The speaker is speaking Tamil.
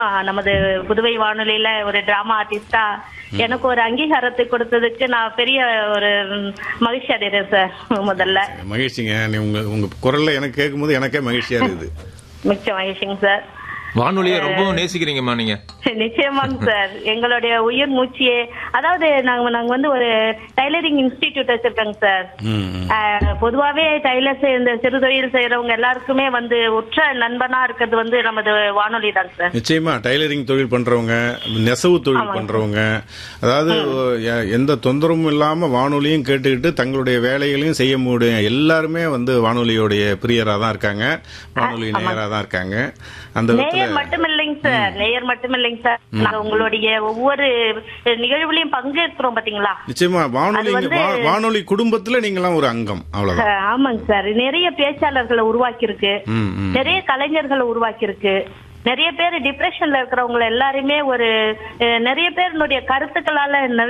ஆ, நமது புதுவை வானொலியில ஒரு டிராமா ஆர்டிஸ்டா எனக்கு ஒரு அங்கீகாரத்தை கொடுத்ததுக்கு நான் பெரிய ஒரு ம், மகிழ்ச்சி அடைகிறேன் சார் முதல்ல மகிழ்ச்சிங்க நீ உங்க உங்க குரல்ல எனக்கு கேட்கும்போது எனக்கே மகிழ்ச்சியா இருக்குது மிக்க மகிழ்ச்சிங்க சார் வானொலியை ரொம்ப நேசிக்கிறீங்கம்மா நீங்க நிச்சயமாங்க சார் எங்களுடைய உயிர் மூச்சியே அதாவது நாங்க நாங்க வந்து ஒரு டைலரிங் இன்ஸ்டிடியூட் வச்சிருக்கோங்க சார் ம், ம். ஆஹ், பொதுவாவே டைலர்ஸ் இந்த சிறு தொழில் செய்யறவங்க எல்லாருக்குமே வந்து உற்ற நண்பனா இருக்கிறது வந்து நமது வானொலி தாங்க சார் நிச்சயமா டைலரிங் தொழில் பண்றவங்க நெசவு தொழில் பண்றவங்க அதாவது எ- எந்த தொந்தரவும் இல்லாம வானொலியும் கேட்டுக்கிட்டு தங்களுடைய வேலைகளையும் செய்ய முடியும் எல்லாருமே வந்து வானொலியோடைய பிரியரா தான் இருக்காங்க வானொலி நேயரா தான் இருக்காங்க அந்த விதத்துல நேயர் மட்டும் இல்லைங்க சார் நேயர் மட்டும் இல்லைங்க சார் நாங்க உங்களுடைய ஒவ்வொரு நிகழ்வுலையும் பங்கேற்கிறோம் பாத்தீங்களா நிச்சயமா வானொலி அது வந்து- வா- வானொலி குடும்பத்துல நீங்களாம் ஒரு அங்கம் அவ்வளவுதான் ஆஹ், ஆமாங்க சார் நிறைய பேச்சாளர்களை உருவாக்கி இருக்கு ம், ம். நிறைய கலைஞர்களை உருவாக்கி இருக்கு நிறைய பேர் டிப்ரெஷன்ல இருக்கிறவங்க எல்லாருமே ஒரு அஹ், நிறைய பேருடைய கருத்துக்களால நிறைய